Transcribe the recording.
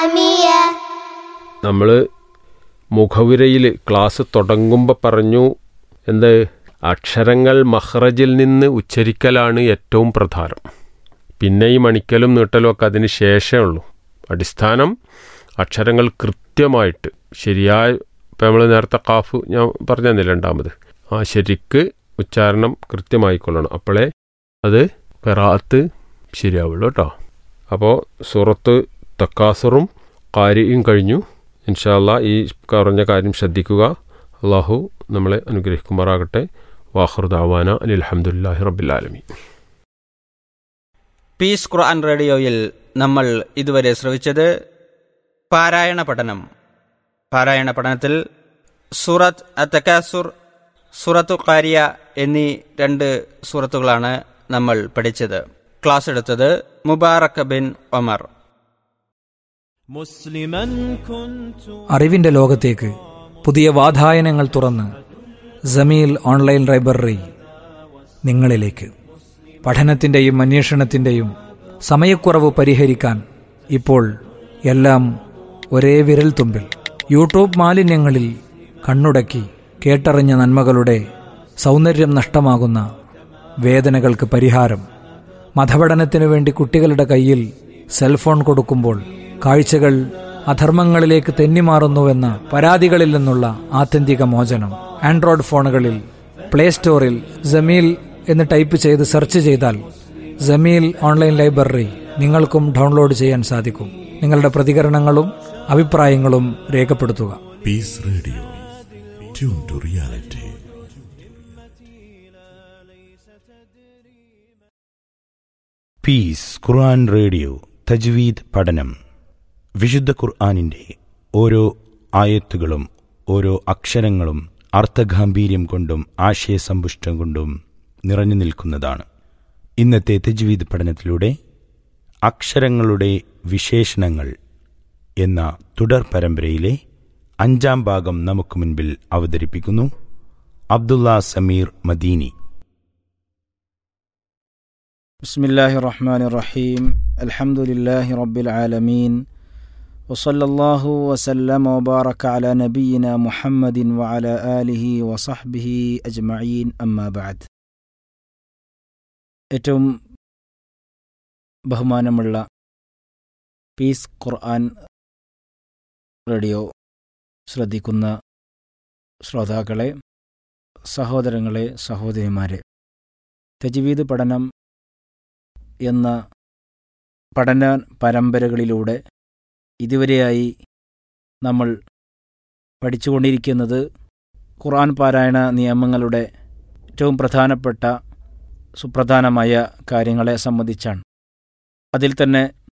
الإسلامية നമ്മൾ മുഖവുരയിൽ ക്ലാസ് തുടങ്ങുമ്പോൾ പറഞ്ഞു എന്ത് അക്ഷരങ്ങൾ മഹ്റജിൽ നിന്ന് ഉച്ചരിക്കലാണ് ഏറ്റവും പ്രധാനം പിന്നെ ഈ മണിക്കലും നീട്ടലും ഒക്കെ അതിന് ശേഷമേ ഉള്ളൂ അടിസ്ഥാനം അക്ഷരങ്ങൾ കൃത്യമായിട്ട് ശരിയായ ഇപ്പം നമ്മൾ നേരത്തെ കാഫ് ഞാൻ പറഞ്ഞു തന്നില്ല രണ്ടാമത് ആ ശരിക്ക് ഉച്ചാരണം കൃത്യമായിക്കൊള്ളണം അപ്പോഴേ അത് പെറാത്ത് ശരിയാവുള്ളൂ കേട്ടോ അപ്പോൾ സൂറത്ത് തക്കാസുറും കാരിയും കഴിഞ്ഞു ഇൻഷാല്ല ഈ പറഞ്ഞ കാര്യം ശ്രദ്ധിക്കുക അള്ളാഹു നമ്മളെ അനുഗ്രഹിക്കുമാറാകട്ടെ വാഹൃദാവാന അനിൽഹമുല്ലാഹി റബ്ബിലാലമി പീസ് ഖുർആൻ റേഡിയോയിൽ നമ്മൾ ഇതുവരെ ശ്രവിച്ചത് പാരായണ പഠനം പാരായണ പഠനത്തിൽ സൂറത്ത് അത്തക്കാസുർ സൂറത്തു കാരിയ എന്നീ രണ്ട് സൂറത്തുകളാണ് നമ്മൾ പഠിച്ചത് ക്ലാസ് എടുത്തത് മുബാറക് ബിൻ ഒമർ مسلما كنت അറിവിന്റെ ലോകത്തേക്ക് പുതിയ വാതായനങ്ങൾ തുറന്ന് ജമീൽ ഓൺലൈൻ ലൈബ്രറി നിങ്ങളിലേക്ക് പഠനത്തിൻ്റെയും അന്വേഷണത്തിൻ്റെയും സമയക്കുറവ് പരിഹരിക്കാൻ ഇപ്പോൾ എല്ലാം ഒരേ വിരൽത്തുമ്പിൽ യൂട്യൂബ് മാലിന്യങ്ങളിൽ കണ്ണുടക്കി കേട്ടറിഞ്ഞ നന്മകളുടെ സൗന്ദര്യം നഷ്ടമാകുന്ന വേദനകൾക്ക് പരിഹാരം മതപഠനത്തിനു വേണ്ടി കുട്ടികളുടെ കയ്യിൽ സെൽഫോൺ കൊടുക്കുമ്പോൾ കാഴ്ചകൾ അധർമ്മങ്ങളിലേക്ക് തെന്നിമാറുന്നുവെന്ന പരാതികളിൽ നിന്നുള്ള ആത്യന്തിക മോചനം ആൻഡ്രോയിഡ് ഫോണുകളിൽ പ്ലേ സ്റ്റോറിൽ ജമീൽ എന്ന് ടൈപ്പ് ചെയ്ത് സെർച്ച് ചെയ്താൽ ജമീൽ ഓൺലൈൻ ലൈബ്രറി നിങ്ങൾക്കും ഡൗൺലോഡ് ചെയ്യാൻ സാധിക്കും നിങ്ങളുടെ പ്രതികരണങ്ങളും അഭിപ്രായങ്ങളും രേഖപ്പെടുത്തുക Peace Radio. Tune to reality. Peace Quran radio തജ്വീദ് പഠനം വിശുദ്ധ ഖുർആാനിൻ്റെ ഓരോ ആയത്തുകളും ഓരോ അക്ഷരങ്ങളും അർത്ഥഗാംഭീര്യം കൊണ്ടും ആശയസമ്പുഷ്ടം കൊണ്ടും നിറഞ്ഞു നിൽക്കുന്നതാണ് ഇന്നത്തെ തജ്വീദ് പഠനത്തിലൂടെ അക്ഷരങ്ങളുടെ വിശേഷണങ്ങൾ എന്ന തുടർ പരമ്പരയിലെ അഞ്ചാം ഭാഗം നമുക്ക് മുൻപിൽ അവതരിപ്പിക്കുന്നു അബ്ദുള്ള സമീർ മദീനി بسم الله الرحمن الرحيم الحمد لله رب العالمين وصلى الله وسلم وبارك على نبينا محمد وعلى آله وصحبه أجمعين أما بعد ഏറ്റവും ബഹുമാനമുള്ള പീസ് ഖുർആൻ റേഡിയോ ശ്രദ്ധിക്കുന്ന ശ്രോതാക്കളെ സഹോദരങ്ങളെ സഹോദരിമാരെ തജ്വീദ് പഠനം എന്ന പഠന പരമ്പരകളിലൂടെ ഇതുവരെയായി നമ്മൾ പഠിച്ചുകൊണ്ടിരിക്കുന്നത് ഖുർആൻ പാരായണ നിയമങ്ങളുടെ ഏറ്റവും പ്രധാനപ്പെട്ട സുപ്രധാനമായ കാര്യങ്ങളെ സംബന്ധിച്ചാണ് അതിൽ തന്നെ